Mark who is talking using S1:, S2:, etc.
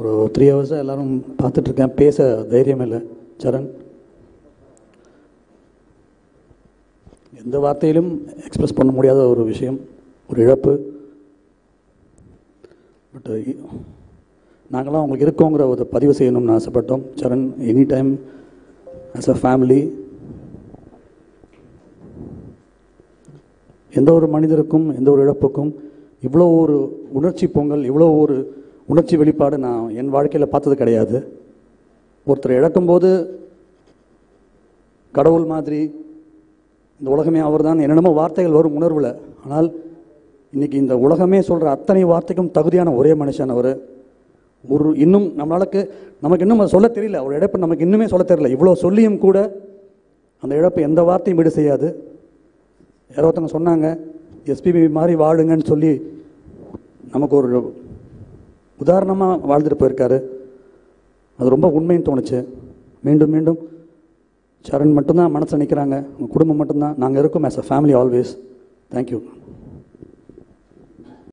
S1: ஒரு த்ரீ ஹவர்ஸாக எல்லாரும் பார்த்துட்ருக்கேன் பேச தைரியம் இல்லை சரண் எந்த வார்த்தையிலும் எக்ஸ்பிரஸ் பண்ண முடியாத ஒரு விஷயம் ஒரு இழப்பு பட் நாங்களாம் உங்களுக்கு இருக்கோங்கிற ஒரு பதிவு செய்யணும்னு ஆசைப்பட்டோம் Charan any time as a family எந்த ஒரு மனிதருக்கும் எந்த ஒரு இழப்புக்கும் இவ்வளோ ஒரு உணர்ச்சி பொங்கல் இவ்வளோ ஒரு உணர்ச்சி வெளிப்பாடு நான் என் வாழ்க்கையில் பார்த்தது கிடையாது ஒருத்தர் இழக்கும்போது கடவுள் மாதிரி இந்த உலகமே அவர்தான் என்னென்னமோ வார்த்தைகள் வரும் உணர்வில் ஆனால் இன்னைக்கு இந்த உலகமே சொல்கிற அத்தனை வார்த்தைக்கும் தகுதியான ஒரே மனுஷன் அவர் ஒரு இன்னும் நம்மளாக்கு நமக்கு இன்னும் அதை சொல்ல தெரியல ஒரு இழப்பு நமக்கு இன்னுமே சொல்ல தெரியல இவ்வளோ சொல்லியும் கூட அந்த இழப்பு எந்த வார்த்தையும் ஈடு செய்யாது யாரோ ஒருத்தவங்க சொன்னாங்க எஸ்பிபி மாதிரி வாழுங்கன்னு சொல்லி நமக்கு ஒரு உதாரணமாக வாழ்ந்துட்டு போயிருக்காரு அது ரொம்ப உண்மைன்னு தோணுச்சு மீண்டும் மீண்டும் சரண் மட்டும்தான் மனசை நிற்கிறாங்க உங்கள் குடும்பம் மட்டும்தான் நாங்கள் இருக்கோம் as a family always thank you